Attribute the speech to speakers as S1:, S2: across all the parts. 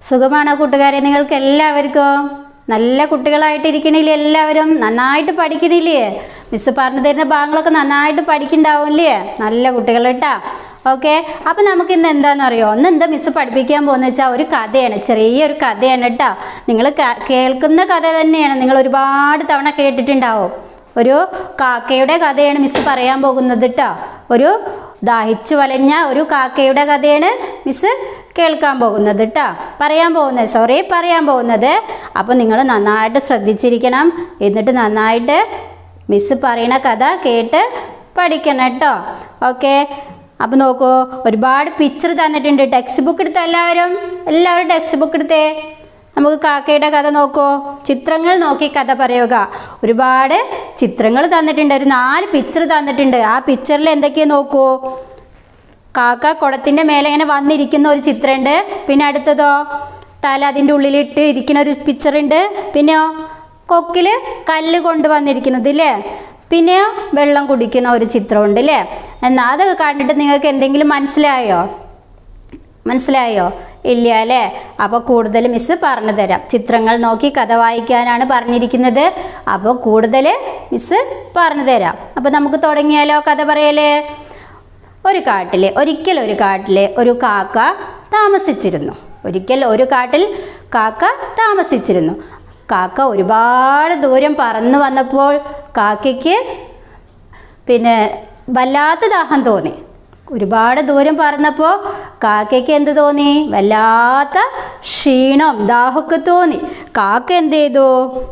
S1: സുഖമാണോ കൂട്ടുകാരെ നിങ്ങൾക്ക് എല്ലാവർക്കും നല്ല കുട്ടികളായിട്ട് ഇരിക്കണില്ലേ എല്ലാവരും നന്നായിട്ട് പഠിക്കണില്ലേ മിസ് പറഞ്ഞു തരുന്ന ഭാഗങ്ങളൊക്കെ നന്നായിട്ട് പഠിക്കണ്ടാവില്ലേ നല്ല കുട്ടികൾ കേട്ടാ ഓക്കെ അപ്പം നമുക്ക് ഇന്ന് എന്താണെന്നറിയോ ഇന്ന് എന്താ മിസ് പഠിപ്പിക്കാൻ പോകുന്നത് വെച്ചാൽ ഒരു കഥയാണ് ചെറിയൊരു കഥയാണ് കേട്ടോ നിങ്ങൾ കേൾക്കുന്ന കഥ തന്നെയാണ് നിങ്ങൾ ഒരുപാട് തവണ കേട്ടിട്ടുണ്ടാവും ഒരു കാക്കയുടെ കഥയാണ് മിസ് പറയാൻ പോകുന്നത് കേട്ടോ ഒരു ദാഹിച്ചു വലഞ്ഞ ഒരു കാക്കയുടെ കഥയാണ് മിസ് കേൾക്കാൻ പോകുന്നത് കേട്ടോ പറയാൻ പോകുന്നത് സോറി പറയാൻ പോകുന്നത് അപ്പോൾ നിങ്ങൾ നന്നായിട്ട് ശ്രദ്ധിച്ചിരിക്കണം എന്നിട്ട് നന്നായിട്ട് മിസ് പറയണ കഥ കേട്ട് പഠിക്കണം കേട്ടോ ഓക്കെ അപ്പോൾ നോക്കൂ ഒരുപാട് പിക്ചർ തന്നിട്ടുണ്ട് ടെക്സ്റ്റ് ബുക്ക് എടുത്ത എല്ലാവരും എല്ലാവരും ടെക്സ്റ്റ് ബുക്ക് എടുത്തേ നമുക്ക് കാക്കയുടെ കഥ നോക്കൂ ചിത്രങ്ങൾ നോക്കി കഥ പറയുക ഒരുപാട് ചിത്രങ്ങൾ തന്നിട്ടുണ്ട് ഒരു നാല് പിക്ചർ തന്നിട്ടുണ്ട് ആ പിക്ചറിൽ എന്തൊക്കെയാ നോക്കൂ കാക്ക കുടത്തിൻ്റെ മേലെ ഇങ്ങനെ വന്നിരിക്കുന്ന ഒരു ചിത്രമുണ്ട് പിന്നെ അടുത്തതോ തല അതിൻ്റെ ഉള്ളിലിട്ട് ഇരിക്കുന്ന ഒരു പിക്ചർ ഉണ്ട് പിന്നെയോ കൊക്കിൽ കല്ല് കൊണ്ട് വന്നിരിക്കുന്നത് ഇല്ലേ പിന്നെയോ വെള്ളം കുടിക്കുന്ന ഒരു ചിത്രമുണ്ട് അല്ലേ എന്നാൽ അതൊക്കെ കണ്ടിട്ട് നിങ്ങൾക്ക് എന്തെങ്കിലും മനസ്സിലായോ മനസ്സിലായോ ഇല്ല അല്ലേ അപ്പോൾ കൂടുതൽ മിസ് പറഞ്ഞു തരാം ചിത്രങ്ങൾ നോക്കി കഥ വായിക്കാനാണ് പറഞ്ഞിരിക്കുന്നത് അപ്പോൾ കൂടുതൽ മിസ് പറഞ്ഞു തരാം അപ്പോൾ നമുക്ക് തുടങ്ങിയാലോ കഥ പറയലേ ഒരു കാട്ടിൽ ഒരിക്കൽ ഒരു കാട്ടിൽ ഒരു കാക്ക താമസിച്ചിരുന്നു ഒരിക്കൽ ഒരു കാട്ടിൽ കാക്ക താമസിച്ചിരുന്നു കാക്ക ഒരുപാട് ദൂരം പറന്നു വന്നപ്പോൾ കാക്കയ്ക്ക് പിന്നെ വല്ലാത്ത ദാഹം തോന്നി ഒരുപാട് ദൂരം പറന്നപ്പോൾ കാക്കയ്ക്ക് എന്ത് തോന്നി വല്ലാത്ത ക്ഷീണം ദാഹമൊക്കെ തോന്നി കാക്ക എന്ത് ചെയ്തു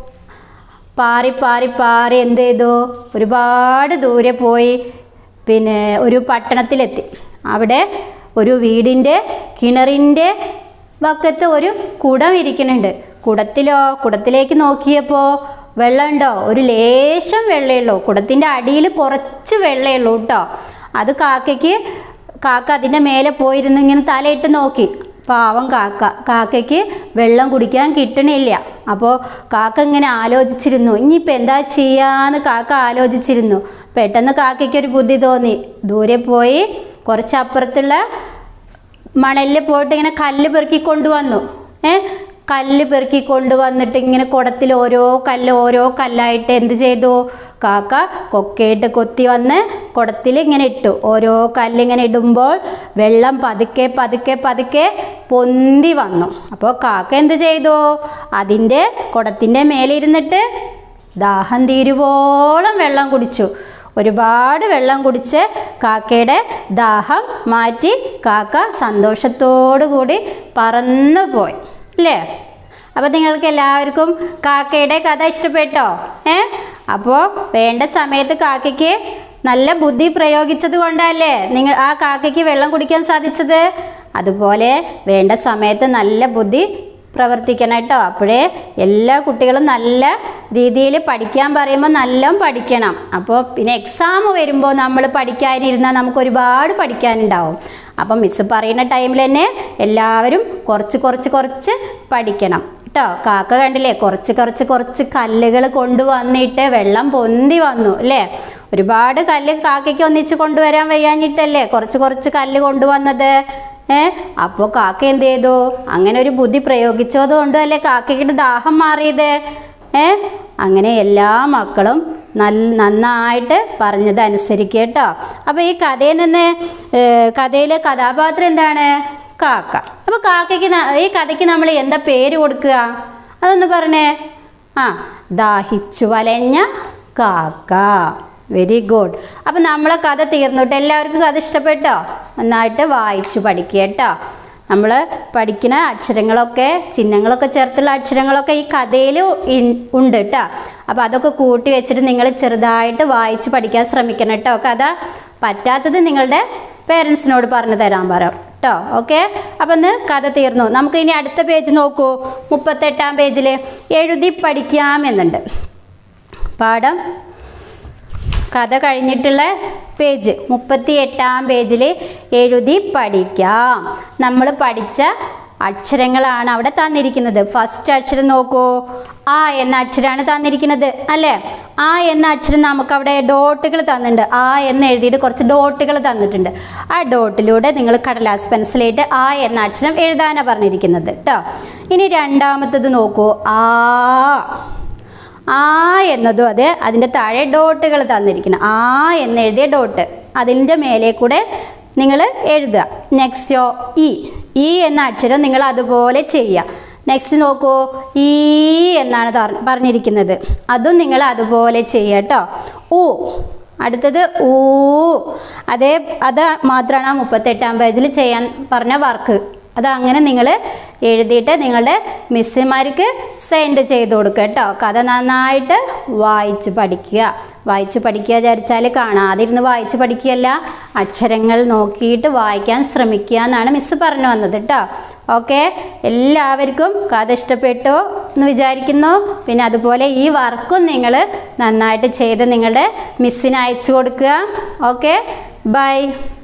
S1: പാറി പാറി പാറി എന്ത് ചെയ്തു ഒരുപാട് ദൂരെ പോയി പിന്നെ ഒരു പട്ടണത്തിലെത്തി അവിടെ ഒരു വീടിൻ്റെ കിണറിൻ്റെ വക്കത്ത് ഒരു കുടം ഇരിക്കുന്നുണ്ട് കുടത്തിലോ കുടത്തിലേക്ക് നോക്കിയപ്പോൾ വെള്ളമുണ്ടോ ഒരു ലേശം വെള്ളയുള്ളൂ കുടത്തിൻ്റെ അടിയിൽ കുറച്ച് വെള്ളയുള്ളൂ കേട്ടോ അത് കാക്കയ്ക്ക് കാക്ക അതിൻ്റെ മേലെ പോയിരുന്ന് ഇങ്ങനെ തലയിട്ട് നോക്കി പാവം കാക്ക കാക്കയ്ക്ക് വെള്ളം കുടിക്കാൻ കിട്ടണില്ല അപ്പോൾ കാക്ക ഇങ്ങനെ ആലോചിച്ചിരുന്നു ഇനിയിപ്പോൾ എന്താ ചെയ്യാന്ന് കാക്ക ആലോചിച്ചിരുന്നു പെട്ടെന്ന് കാക്കയ്ക്ക് ഒരു ബുദ്ധി തോന്നി ദൂരെ പോയി കുറച്ചപ്പുറത്തുള്ള മണലിൽ പോയിട്ട് ഇങ്ങനെ കല്ല് പെറുക്കി കൊണ്ടുവന്നു ഏ കല്ല് പെറുക്കി കൊണ്ടുവന്നിട്ട് ഇങ്ങനെ കുടത്തിൽ ഓരോ കല്ല് ഓരോ കല്ലായിട്ട് എന്ത് ചെയ്തു കാക്ക കൊക്കയിട്ട് കൊത്തി വന്ന് കുടത്തിൽ ഇങ്ങനെ ഇട്ടു ഓരോ കല്ലിങ്ങനെ ഇടുമ്പോൾ വെള്ളം പതുക്കെ പതുക്കെ പതുക്കെ പൊന്തി വന്നു അപ്പോൾ കാക്ക എന്ത് ചെയ്തു അതിൻ്റെ കുടത്തിൻ്റെ മേലെ ഇരുന്നിട്ട് ദാഹം തീരുവോളം വെള്ളം കുടിച്ചു ഒരുപാട് വെള്ളം കുടിച്ച് കാക്കയുടെ ദാഹം മാറ്റി കാക്ക സന്തോഷത്തോടു കൂടി പറന്നു പോയി അല്ലേ അപ്പോൾ നിങ്ങൾക്ക് എല്ലാവർക്കും കാക്കയുടെ കഥ ഇഷ്ടപ്പെട്ടോ ഏ അപ്പോൾ വേണ്ട സമയത്ത് കാക്കയ്ക്ക് നല്ല ബുദ്ധി പ്രയോഗിച്ചത് കൊണ്ടല്ലേ നിങ്ങൾ ആ കാക്കയ്ക്ക് വെള്ളം കുടിക്കാൻ സാധിച്ചത് അതുപോലെ വേണ്ട സമയത്ത് നല്ല ബുദ്ധി പ്രവർത്തിക്കണം കേട്ടോ അപ്പോഴേ എല്ലാ കുട്ടികളും നല്ല രീതിയിൽ പഠിക്കാൻ പറയുമ്പോൾ നല്ല പഠിക്കണം അപ്പോൾ പിന്നെ എക്സാം വരുമ്പോൾ നമ്മൾ പഠിക്കാനിരുന്നാൽ നമുക്ക് ഒരുപാട് പഠിക്കാനുണ്ടാവും അപ്പം മിസ് പറയുന്ന ടൈമിൽ തന്നെ എല്ലാവരും കുറച്ച് കുറച്ച് കുറച്ച് പഠിക്കണം കേട്ടോ കാക്ക കണ്ടില്ലേ കുറച്ച് കുറച്ച് കുറച്ച് കല്ലുകൾ കൊണ്ടുവന്നിട്ട് വെള്ളം പൊന്തി വന്നു അല്ലേ ഒരുപാട് കല്ല് കാക്കയ്ക്ക് ഒന്നിച്ച് കൊണ്ടുവരാൻ വയ്യാഞ്ഞിട്ടല്ലേ കുറച്ച് കുറച്ച് കല്ല് കൊണ്ടുവന്നത് ഏ അപ്പോൾ കാക്ക എന്ത് ചെയ്തു അങ്ങനെ ഒരു ബുദ്ധി പ്രയോഗിച്ചത് കൊണ്ടല്ലേ കാക്കയ്ക്ക് ദാഹം മാറിയത് ഏ അങ്ങനെ എല്ലാ മക്കളും നല്ല നന്നായിട്ട് പറഞ്ഞത് അനുസരിക്കുക കേട്ടോ അപ്പോൾ ഈ കഥയിൽ നിന്ന് കഥയിലെ കഥാപാത്രം എന്താണ് കാക്ക അപ്പോൾ കാക്കയ്ക്ക് ഈ കഥയ്ക്ക് നമ്മൾ എന്താ പേര് കൊടുക്കുക അതൊന്ന് പറഞ്ഞേ ആ ദാഹിച്ചു വലഞ്ഞ കാക്ക വെരി ഗുഡ് അപ്പം നമ്മളെ കഥ തീർന്നുട്ട് എല്ലാവർക്കും കഥ ഇഷ്ടപ്പെട്ടോ നന്നായിട്ട് വായിച്ചു പഠിക്കുക കേട്ടോ നമ്മൾ പഠിക്കുന്ന അക്ഷരങ്ങളൊക്കെ ചിഹ്നങ്ങളൊക്കെ ചേർത്തുള്ള അക്ഷരങ്ങളൊക്കെ ഈ കഥയിൽ ഉണ്ട് കേട്ടോ അപ്പോൾ അതൊക്കെ കൂട്ടി വെച്ചിട്ട് നിങ്ങൾ ചെറുതായിട്ട് വായിച്ച് പഠിക്കാൻ ശ്രമിക്കണം കേട്ടോ കഥ പറ്റാത്തത് നിങ്ങളുടെ പേരൻസിനോട് പറഞ്ഞു തരാൻ പറയാം കേട്ടോ ഓക്കെ അപ്പം ഇന്ന് കഥ തീർന്നു നമുക്ക് ഇനി അടുത്ത പേജ് നോക്കൂ മുപ്പത്തെട്ടാം പേജിൽ എഴുതി പഠിക്കാം എന്നുണ്ട് പാഠം കഥ കഴിഞ്ഞിട്ടുള്ള പേജ് മുപ്പത്തി എട്ടാം പേജിൽ എഴുതി പഠിക്കാം നമ്മൾ പഠിച്ച അക്ഷരങ്ങളാണ് അവിടെ തന്നിരിക്കുന്നത് ഫസ്റ്റ് അക്ഷരം നോക്കൂ ആ എന്ന അക്ഷരമാണ് തന്നിരിക്കുന്നത് അല്ലേ ആ എന്ന അക്ഷരം നമുക്ക് അവിടെ ഡോട്ടുകൾ തന്നിട്ടുണ്ട് ആ എന്ന് എഴുതിയിട്ട് കുറച്ച് ഡോട്ടുകൾ തന്നിട്ടുണ്ട് ആ ഡോട്ടിലൂടെ നിങ്ങൾ കടലാസ് പെൻസിലായിട്ട് ആ എന്ന അക്ഷരം എഴുതാനാണ് പറഞ്ഞിരിക്കുന്നത് കേട്ടോ ഇനി രണ്ടാമത്തത് നോക്കൂ ആ ആ എന്നതും അതെ അതിൻ്റെ താഴെ ഡോട്ടുകൾ തന്നിരിക്കണം ആ എന്നെഴുതിയ ഡോട്ട് അതിൻ്റെ മേലെ കൂടെ നിങ്ങൾ എഴുതുക നെക്സ്റ്റോ ഇ ഈ എന്ന അക്ഷരം നിങ്ങൾ അതുപോലെ ചെയ്യുക നെക്സ്റ്റ് നോക്കൂ ഈ എന്നാണ് തർ- പറഞ്ഞിരിക്കുന്നത് അതും നിങ്ങൾ അതുപോലെ ചെയ്യുക കേട്ടോ ഊ അടുത്തത് ഊ അതേ അത് മാത്രമാണ് ആ മുപ്പത്തെട്ടാം പേജിൽ ചെയ്യാൻ പറഞ്ഞ വർക്ക് അത് അങ്ങനെ നിങ്ങൾ എഴുതിയിട്ട് നിങ്ങളുടെ മിസ്സുമാർക്ക് സെൻഡ് ചെയ്ത് കൊടുക്കുക കേട്ടോ കഥ നന്നായിട്ട് വായിച്ച് പഠിക്കുക വായിച്ച് പഠിക്കുക വിചാരിച്ചാൽ കാണാതിരുന്ന് വായിച്ച് പഠിക്കുകയല്ല അക്ഷരങ്ങൾ നോക്കിയിട്ട് വായിക്കാൻ ശ്രമിക്കുക എന്നാണ് മിസ്സ് പറഞ്ഞു വന്നത് കേട്ടോ ഓക്കെ എല്ലാവർക്കും കഥ ഇഷ്ടപ്പെട്ടു എന്ന് വിചാരിക്കുന്നു പിന്നെ അതുപോലെ ഈ വർക്കും നിങ്ങൾ നന്നായിട്ട് ചെയ്ത് നിങ്ങളുടെ മിസ്സിന് അയച്ചു കൊടുക്കുക ഓക്കെ ബൈ